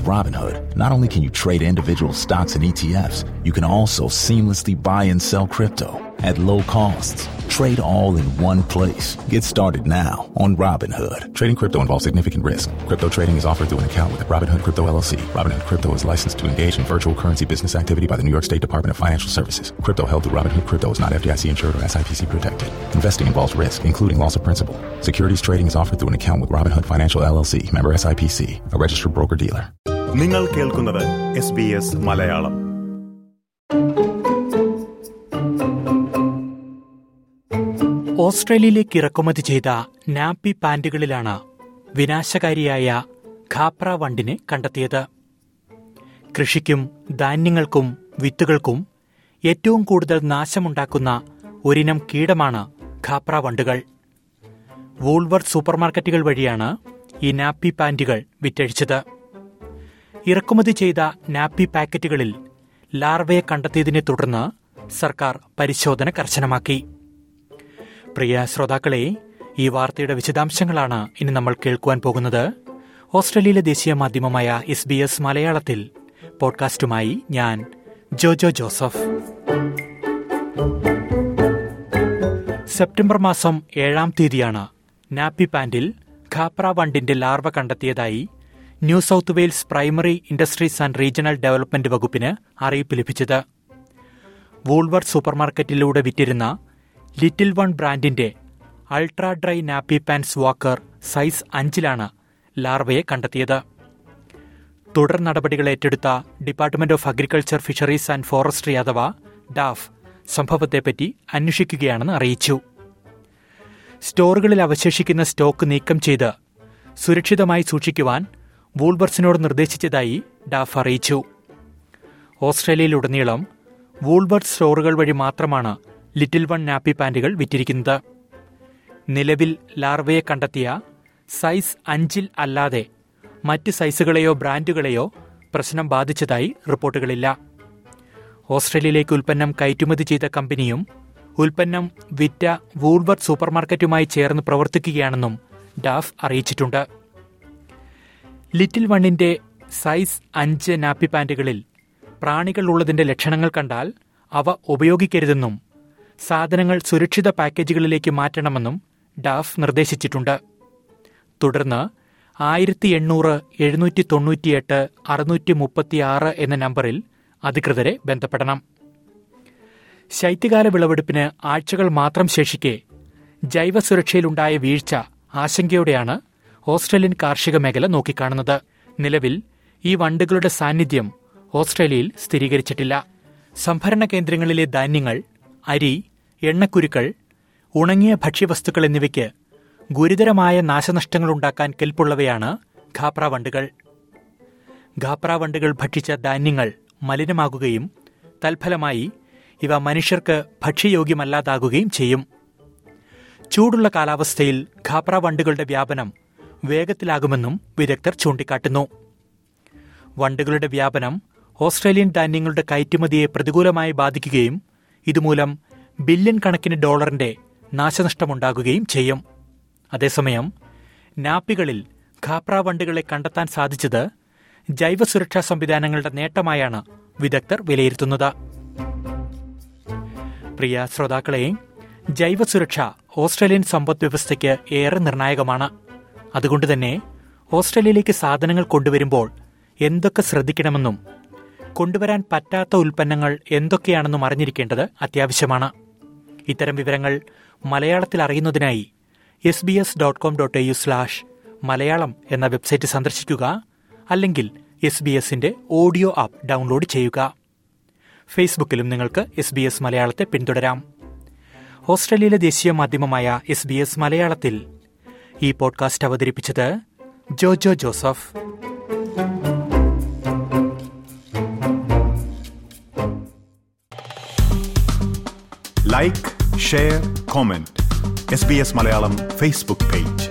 Robinhood, not only can you trade individual stocks and ETFs, you can also seamlessly buy and sell crypto at low costs. Trade all in one place. Get started now on Robinhood. Trading crypto involves significant risk. Crypto trading is offered through an account with Robinhood Crypto LLC. Robinhood Crypto is licensed to engage in virtual currency business activity by the New York State Department of Financial Services. Crypto held through Robinhood Crypto is not FDIC insured or SIPC protected. Investing involves risk, including loss of principal. Securities trading is offered through an account with Robinhood Financial LLC, member SIPC, a registered broker dealer. നിങ്ങൾ കേൾക്കുന്നത് S B S Malayalam ഓസ്ട്രേലിയയിലേക്ക് ഇറക്കുമതി ചെയ്ത nappy പാന്റുകളിലാണ് വിനാശകാരിയായ ഖാപ്ര വണ്ടിനെ കണ്ടെത്തിയത് കൃഷിക്കും ധാന്യങ്ങൾക്കും വിത്തുകൾക്കും ഏറ്റവും കൂടുതൽ നാശമുണ്ടാക്കുന്ന ഒരിനം കീടമാണ് ഖാപ്ര വണ്ടുകൾ Woolworth സൂപ്പർമാർക്കറ്റുകൾ വഴിയാണ് ഈ നാപ്പി പാന്റുകൾ വിറ്റഴിച്ചത് ഇറക്കുമതി ചെയ്ത നാപ്പി പാക്കറ്റുകളിൽ ലാർവയെ കണ്ടെത്തിയതിനെ തുടർന്ന് സർക്കാർ പരിശോധന കർശനമാക്കി പ്രിയ ശ്രോതാക്കളെ ഈ വാർത്തയുടെ വിശദാംശങ്ങളാണ് ഇനി നമ്മൾ കേൾക്കുവാൻ പോകുന്നത് ഓസ്ട്രേലിയയിലെ ദേശീയ മാധ്യമമായ എസ് ബി എസ് മലയാളത്തിൽ പോഡ്കാസ്റ്റുമായി ഞാൻ ജോജോ ജോസഫ് സെപ്റ്റംബർ മാസം ഏഴാം തീയതിയാണ് നാപ്പി പാൻഡിൽ ഖാപ്ര വണ്ടിന്റെ ലാർവ കണ്ടെത്തിയതായി New South Wales primary industries and regional development വകുപ്പിന് അറിയിപ്പ് ലഭിച്ചത് വൂൾവർത്ത് സൂപ്പർമാർക്കറ്റിലൂടെ വിറ്റിരുന്ന ലിറ്റിൽ വൺ ബ്രാൻഡിന്റെ ultra dry nappy pants walker size അഞ്ചിലാണ് ലാർവയെ കണ്ടെത്തിയത് തുടർ നടപടികൾ ഏറ്റെടുത്ത department of agriculture fisheries and forestry അഥവാ ഡാഫ് സംഭവത്തെപ്പറ്റി അന്വേഷിക്കുകയാണെന്ന് അറിയിച്ചു സ്റ്റോറുകളിൽ അവശേഷിക്കുന്ന സ്റ്റോക്ക് നീക്കം ചെയ്ത് സുരക്ഷിതമായി സൂക്ഷിക്കുവാൻ വൂൾബർസിനോട് നിർദ്ദേശിച്ചതായി ഡാഫ് അറിയിച്ചു ഓസ്ട്രേലിയയിലുടനീളം വൂൾബർട്ട് സ്റ്റോറുകൾ വഴി മാത്രമാണ് ലിറ്റിൽ വൺ നാപ്പി പാൻറ്റുകൾ വിറ്റിരിക്കുന്നത് നിലവിൽ ലാർവയെ കണ്ടെത്തിയ സൈസ് അഞ്ചിൽ അല്ലാതെ മറ്റ് സൈസുകളെയോ ബ്രാൻഡുകളെയോ പ്രശ്നം ബാധിച്ചതായി റിപ്പോർട്ടുകളില്ല ഓസ്ട്രേലിയയിലേക്ക് ഉൽപ്പന്നം കയറ്റുമതി ചെയ്ത കമ്പനിയും ഉൽപ്പന്നം വിറ്റ വൂൾവർത്ത് സൂപ്പർമാർക്കറ്റുമായി ചേർന്ന് പ്രവർത്തിക്കുകയാണെന്നും ഡാഫ് അറിയിച്ചിട്ടുണ്ട് ലിറ്റിൽ വണ്ണിന്റെ സൈസ് അഞ്ച് നാപ്പി പാൻറ്റുകളിൽ പ്രാണികൾ ഉള്ളതിന്റെ ലക്ഷണങ്ങൾ കണ്ടാൽ അവ ഉപയോഗിക്കരുതെന്നും സാധനങ്ങൾ സുരക്ഷിത പാക്കേജുകളിലേക്ക് മാറ്റണമെന്നും ഡാഫ് നിർദ്ദേശിച്ചിട്ടുണ്ട് തുടർന്ന് ആയിരത്തി എണ്ണൂറ് എഴുന്നൂറ്റി തൊണ്ണൂറ്റിയെട്ട് അറുന്നൂറ്റി മുപ്പത്തിയാറ് എന്ന നമ്പറിൽ അധികൃതരെ ബന്ധപ്പെടണം ശൈത്യകാല വിളവെടുപ്പിന് ആഴ്ചകൾ മാത്രം ശേഷിക്കെ ജൈവ സുരക്ഷയിലുണ്ടായ വീഴ്ച ആശങ്കയോടെയാണ് ഓസ്ട്രേലിയൻ കാർഷിക മേഖല നോക്കിക്കാണുന്നത് നിലവിൽ ഈ വണ്ടുകളുടെ സാന്നിധ്യം ഓസ്ട്രേലിയയിൽ സ്ഥിരീകരിച്ചിട്ടില്ല സംഭരണ കേന്ദ്രങ്ങളിലെ ധാന്യങ്ങൾ അരി എണ്ണക്കുരുക്കൾ ഉണങ്ങിയ ഭക്ഷ്യവസ്തുക്കൾ എന്നിവയ്ക്ക് ഗുരുതരമായ നാശനഷ്ടങ്ങളുണ്ടാക്കാൻ കെൽപ്പുള്ളവയാണ് ഖാപ്ര വണ്ടുകൾ ഖാപ്ര വണ്ടുകൾ ഭക്ഷിച്ച ധാന്യങ്ങൾ മലിനമാകുകയും തൽഫലമായി ഇവ മനുഷ്യർക്ക് ഭക്ഷ്യയോഗ്യമല്ലാതാകുകയും ചെയ്യും ചൂടുള്ള കാലാവസ്ഥയിൽ ഖാപ്ര വണ്ടുകളുടെ വ്യാപനം വേഗത്തിലാകുമെന്നും വിദഗ്ധർ ചൂണ്ടിക്കാട്ടുന്നു വണ്ടുകളുടെ വ്യാപനം ഓസ്ട്രേലിയൻ ധാന്യങ്ങളുടെ കയറ്റുമതിയെ പ്രതികൂലമായി ബാധിക്കുകയും ഇതുമൂലം ബില്യൺ കണക്കിന് ഡോളറിന്റെ നാശനഷ്ടമുണ്ടാകുകയും ചെയ്യും അതേസമയം നാപ്പികളിൽ ഖാപ്ര വണ്ടുകളെ കണ്ടെത്താൻ സാധിച്ചത് ജൈവ സുരക്ഷാ സംവിധാനങ്ങളുടെ നേട്ടമായാണ് വിദഗ്ധർ വിലയിരുത്തുന്നത് പ്രിയ ശ്രോതാക്കളെ ജൈവ സുരക്ഷ ഓസ്ട്രേലിയൻ സമ്പദ് വ്യവസ്ഥയ്ക്ക് ഏറെ നിർണായകമാണ് അതുകൊണ്ട് തന്നെ ഓസ്ട്രേലിയയിലേക്ക് സാധനങ്ങൾ കൊണ്ടുവരുമ്പോൾ എന്തൊക്കെ ശ്രദ്ധിക്കണമെന്നും കൊണ്ടുവരാൻ പറ്റാത്ത ഉൽപ്പന്നങ്ങൾ എന്തൊക്കെയാണെന്നും അറിഞ്ഞിരിക്കേണ്ടത് അത്യാവശ്യമാണ് ഇത്തരം വിവരങ്ങൾ മലയാളത്തിൽ അറിയുന്നതിനായി S B S dot com dot A U slash Malayalam എന്ന വെബ്സൈറ്റ് സന്ദർശിക്കുക അല്ലെങ്കിൽ എസ് ബി എസിന്റെ ഓഡിയോ ആപ്പ് ഡൗൺലോഡ് ചെയ്യുക ഫേസ്ബുക്കിലും നിങ്ങൾക്ക് എസ് ബി എസ് മലയാളത്തെ പിന്തുടരാം ഓസ്ട്രേലിയയിലെ ദേശീയ മാധ്യമമായ എസ് ബി എസ് മലയാളത്തിൽ ഈ പോഡ്കാസ്റ്റ് അവതരിപ്പിച്ചത് Jojo Joseph like share comment S B S Malayalam Facebook page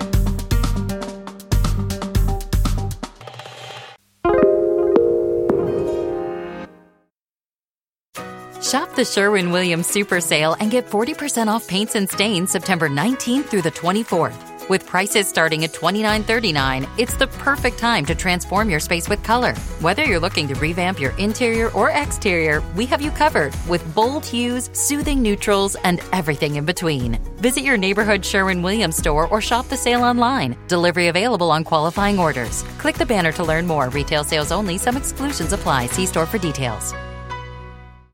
Shop the Sherwin Williams Super Sale and get 40% off paints and stains September 19th through the 24th. With prices starting at $29.39, it's the perfect time to transform your space with color. Whether you're looking to revamp your interior or exterior, we have you covered with bold hues, soothing neutrals, and everything in between. Visit your neighborhood Sherwin Williams store or shop the sale online. Delivery available on qualifying orders. Click the banner to learn more. Retail sales only, some exclusions apply. See store for details.